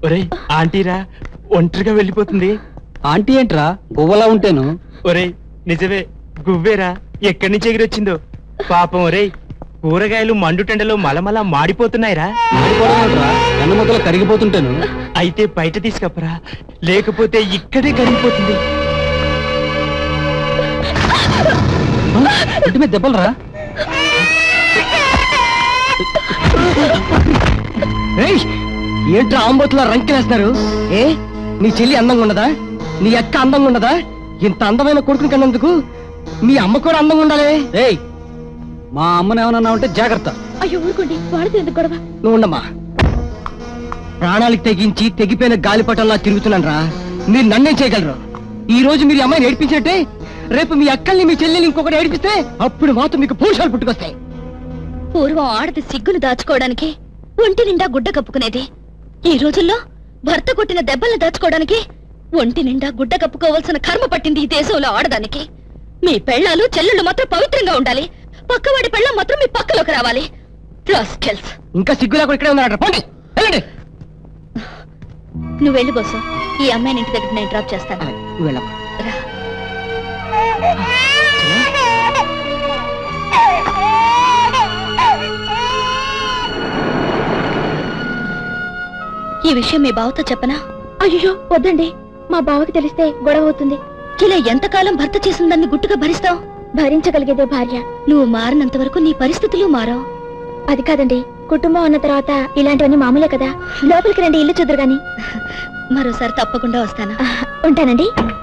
ఒరేయ్ ఆంటీరా ఒంటరిగా వెళ్ళిపోతుంది ఆంటీ ఏంట్రా గువ్వలా ఉంటేను ఒరేయ్ నిజమే గువ్వేరా ఎక్కడి నుంచి ఎగిరొచ్చిందో పాపం ఒరేయ్ కూరగాయలు మండుటెండలో మలమల మాడిపోతున్నాయిరా ఆడిపోవడమేంట్రా ఎన్న ముద్దలు కరిగిపోతుంటేను అయితే బయట తీసుకప్పరా లేకపోతే ఇక్కడే కరిగిపోతుంది ఇంటి మీద దెబ్బలరా ఏయ్, ఏంట్రా ఆంబోతులా రంకెలేస్తారు ఏ నీ చెల్లి అందంగా ఉండదా నీ అక్క అందంగా ఉండదా ఇంత అందమైన కొడుకుని కన్నందుకు మీ అమ్మ కూడా అందంగా ఉండాలి ఏయ్ మా అమ్మని ఏమన్నా ఉంటే జాగ్రత్త అయ్యో ఊరుకోండి వాడితో ఎందుకు గొడవ నువ్వు ఉండమ్మా ప్రాణాలకు తెగించి తెగిపోయిన గాలిపటంలా తిరుగుతున్నాను రా మీరు నన్నేం చేయగలరు ఈ రోజు మీరు ఈ అమ్మాయిని ఏడిపించినట్టే రేపు మీ అక్కల్ని మీ చెల్లెల్ని ఇంకొకటి ఏడిపిస్తే అప్పుడు మాత్రం మీకు పౌరుషాలు పుట్టుకొస్తాయి పూర్వం ఆడది సిగ్గులు దాచుకోవడానికి ఒంటి నిండా గుడ్డ కప్పుకునేది ఈ రోజుల్లో భర్త కొట్టిన దెబ్బల్ని దాచుకోవడానికి ఒంటి నిండా గుడ్డ కప్పుకోవాల్సిన కర్మ పట్టింది ఈ దేశంలో ఆడదానికి మీ పెళ్ళాలు చెల్లెళ్ళు మాత్రం పవిత్రంగా ఉండాలి పక్కవాడి పెళ్ళం మాత్రం మీ పక్కలోకి రావాలి Rascals. ఇంకా సిగ్గు లేకుండా ఇక్కడే ఉన్నారట పోండి వెళ్ళండి నువ్వు వెళ్ళి బోసు ఈ అమ్మాయిని ఇంటి దగ్గర నేను డ్రాప్ చేస్తాను నువ్వు వెళ్ళమ్మా రా. ఈ విషయం మీ బావతో చెప్పనా అయ్యో వద్దండి మా బావకి తెలిస్తే గొడవ అవుతుంది ఇలా ఎంతకాలం భర్త చేసిన దాన్ని గుట్టుగా భరిస్తావు భరించగలిగేదే భార్య నువ్వు మారినంత వరకు నీ పరిస్థితులు మారవు అది కాదండి కుటుంబం అన్న తర్వాత ఇలాంటివన్నీ మామూలే కదా లోపలికి రండి ఇల్లు చూద్దరు గాని మరోసారి తప్పకుండా వస్తాను ఉంటానండి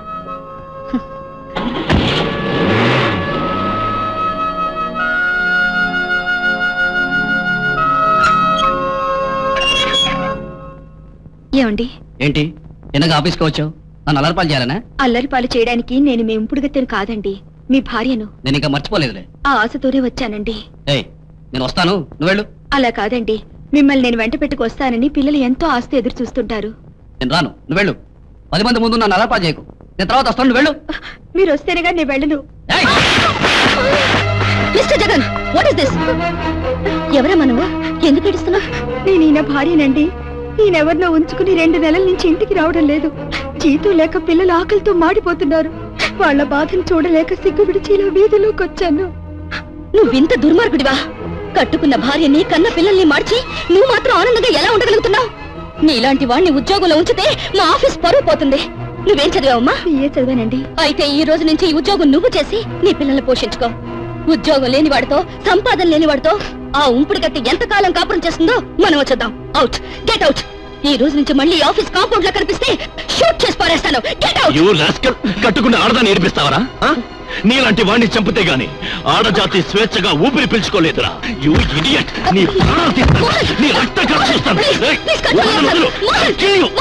ఏమండి ఏంటి ఎనగా ఆఫీస్కి వచ్చావు నన్ను అలర్పాలు చేయాలనా అల్లరి పాలు చేయడానికి నేను మీ ఉంపుడుగత్తెను కాదండి మీ భార్యను నేను ఇంకా మర్చిపోలేదులే ఆ ఆశతోనే వచ్చానండి ఏయ్ నేను వస్తాను నువ్వు వెళ్ళు అలా కాదండి మిమ్మల్ని నేను వెంట పెట్టుకొస్తానని పిల్లలు ఎంతో ఆస్తి ఎదురు చూస్తుంటారు నేను రాను నువ్వు వెళ్ళు పది మంది ముందు నన్ను అలర్పాలు చేయకు నేను తర్వాత వస్తాను నువ్వు వెళ్ళు మీరు వస్తేనేగా నేను వెళ్ళను ఏయ్! Mister Jagan what is this ఎవరమ్మా నువ్వు ఎందుకు ఏడుస్తున్నావు నేను ఈయన భార్యనండి ఈయనెవరినో ఉంచుకుని రెండు నెలల నుంచి ఇంటికి రావడం లేదు జీతం లేక పిల్లలు ఆకలితో మాడిపోతున్నారు వాళ్ళ బాధను చూడలేక సిగ్గు విడిచి ఇలా వీధిలోకి వచ్చాను నువ్వింత దుర్మార్గుడివా కట్టుకున్న భార్యని కన్న పిల్లల్ని మార్చి నువ్వు మాత్రం ఆనందంగా ఎలా ఉండగలుగుతున్నావు నీలాంటి వాడిని ఉద్యోగంలో ఉంచితే మా ఆఫీస్ పరువు పోతుంది నువ్వేం చదివావమ్మా ఏ చదివానండి అయితే ఈ రోజు నుంచి ఈ ఉద్యోగం నువ్వు చేసి నీ పిల్లల్ని పోషించుకో ఉద్యోగం లేని వాడితో సంపాదన లేని వాడితో ఆ ఉంపుడు కట్టి ఎంతకాలం కాపురం చేస్తుందో మనం వచ్చేద్దాం అవుట్ గెట్ అవుట్ ఈ రోజు నుంచి మళ్ళీ ఆఫీస్ కాంపౌండ్ లో కనిపిస్తే షూట్ చేసి పారేస్తాను గెట్ అవుట్ యూ రాస్కల్ కట్టుకున్న ఆడదాన్ని ఏడిపిస్తావరా ఆ? నీలాంటి వాడిని చంపితే గాని ఆడజాతి స్వేచ్ఛగా ఊపిరి పీల్చుకోలేదురా యూ ఇడియట్ నీ ప్రాణాలు తీస్తాను. నీ రక్త కళ చూస్తాను ఏయ్, వదలు, వదలు. I'll kill you.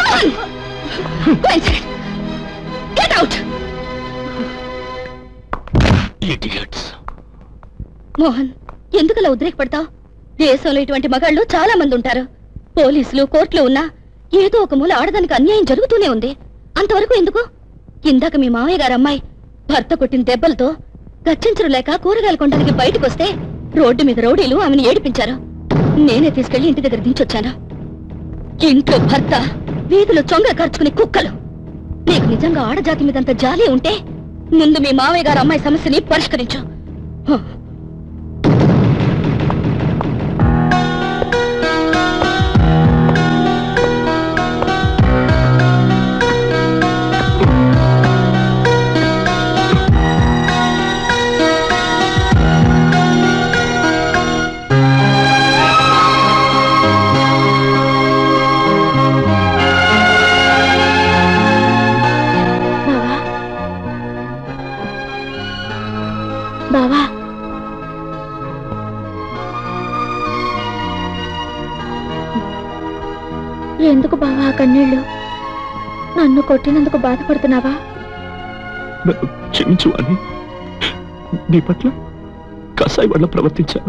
Get out Idiots. Mohan ఎందుకలా ఉద్రేకపడతావు దేశంలో ఇటువంటి మగాళ్ళు చాలా మంది ఉంటారు పోలీసులు కోర్టులు ఉన్నా ఏదో ఒక మూల ఆడదానికి అన్యాయం జరుగుతూనే ఉంది అంతవరకు ఎందుకు ఇందాక మీ మామయ్య గారు అమ్మాయి భర్త కొట్టిన దెబ్బలతో గచ్చించరు లేక కూరగాయలు కొనడానికి బయటకు వస్తే రోడ్డు మీద రౌడీలు ఆమెను ఏడిపించారు నేనే తీసుకెళ్లి ఇంటి దగ్గర దించొచ్చాను ఇంట్లో భర్త వీధిలో చొంగ ఖర్చుకునే కుక్కలు నీకు నిజంగా ఆడజాతి మీదంత జాలి ఉంటే ముందు మీ మామయ్య గారు అమ్మాయి సమస్యని పరిష్కరించు హ. బావా ఎందుకు బావా ఆ కన్నీళ్ళు నన్ను కొట్టినందుకు బాధపడుతున్నావా నన్ను క్షమించు అని నీ పట్ల కసాయి వల్ల ప్రవర్తించాను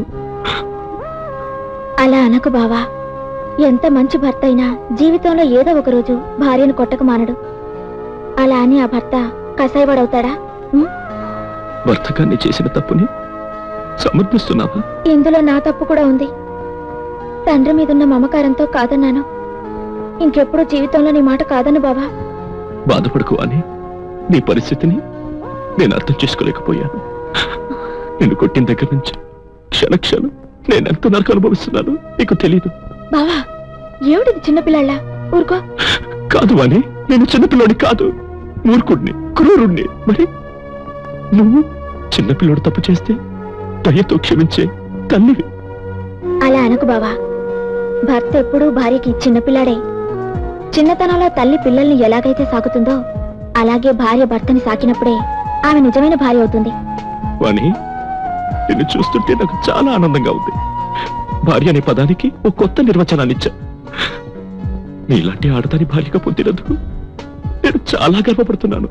అలా అనకు బావా ఎంత మంచి భర్త అయినా జీవితంలో ఏదో ఒక రోజు భార్యను కొట్టక మానడు అలా అని ఆ భర్త కసాయివాడవుతాడా భర్తకాన్ని చేసిన తప్పుని సమర్థిస్తున్నావా ఇందులో నా తప్పు కూడా ఉంది తండ్రి మీదున్న మమకారంతో కాదన్నాను ఇంకెప్పుడు జీవితంలో నీ మాట కాదను బావా బాధపడుకు అని నీ పరిస్థితిని నేను అర్థం చేసుకోలేకపోయాను నిన్ను కొట్టిన దగ్గర నుంచి క్షణ క్షణం నేను ఎంత నరకు అనుభవిస్తున్నాను నీకు తెలీదు బావా ఏమిటిది చిన్నపిల్లాళ్ళ ఊరుకో కాదు అని నేను చిన్నపిల్లోడి కాదు మూర్ఖుడిని క్రూరుణ్ణి మరి నువ్వు చిన్నపిల్లోడు తప్పు చేస్తే దయతో క్షమించే తల్లివి అలా అనకు బావా భర్త ఎప్పుడూ భార్యకి చిన్నపిల్లాడే చిన్నతనంలో తల్లి పిల్లల్ని ఎలాగైతే సాకుతుందో అలాగే భార్య భర్తని సాకినప్పుడే ఆమె నిజమైన భార్య అవుతుంది వాణి నిన్ను చూస్తుంటే నాకు చాలా ఆనందంగా ఉంది భార్య అనే పదానికి ఒక కొత్త నిర్వచనాన్ని ఇచ్చా నీలాంటి ఆడదాని భార్యగా పొందినందుకు నేను చాలా గర్వపడుతున్నాను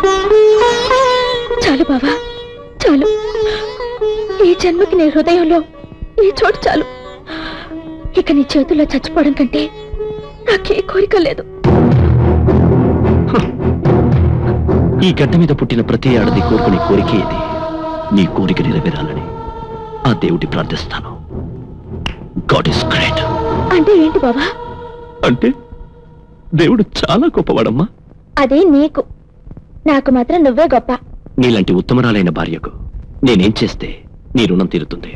చాలు బావా చాలు ఈ జన్మకి నీ హృదయంలో ఈ చోటు చాలు ఇక నీ చేతుల్లో చచ్చిపోవడం కంటే నాకే కోరిక లేదు ఈ గడ్డ మీద పుట్టిన ప్రతి ఆడది కోరుకునే కోరిక ఇది నీ కోరిక నెరవేరాలని ఆ దేవుడి ప్రార్థిస్తాను గాడ్ ఇస్ గ్రేట్ అంటే ఏంటి బావా అంటే దేవుడు చాలా గొప్పవాడమ్మా అదే నీకు నాకు మాత్రం నువ్వే గొప్ప నీలాంటి ఉత్తమరాలైన భార్యకు నేనేం చేస్తే నీ రుణం తీరుతుంది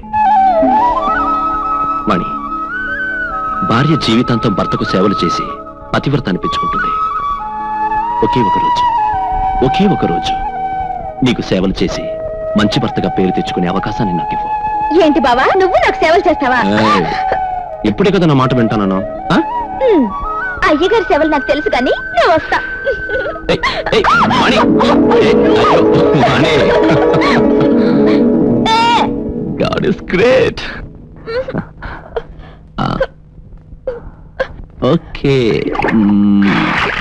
మణి భార్య జీవితాంతం భర్తకు సేవలు చేసి పతివ్రత అనిపించుకుంటుంది ఒకే ఒక రోజు ఒకే ఒక రోజు నీకు సేవలు చేసి మంచి భర్తగా పేరు తెచ్చుకునే అవకాశాన్ని నాకు ఇవ్వు ఏంటి బావా నువ్వు నాకు సేవలు చేస్తావా ఏయ్, ఇప్పుడే కదా నా మాట వింటాను హ్మ్. అయ్యగారి సేవలు నాకు తెలుసు కానీ నేను వస్తా ఏ, గాడ్ ఇస్ గ్రేట్ ఓకే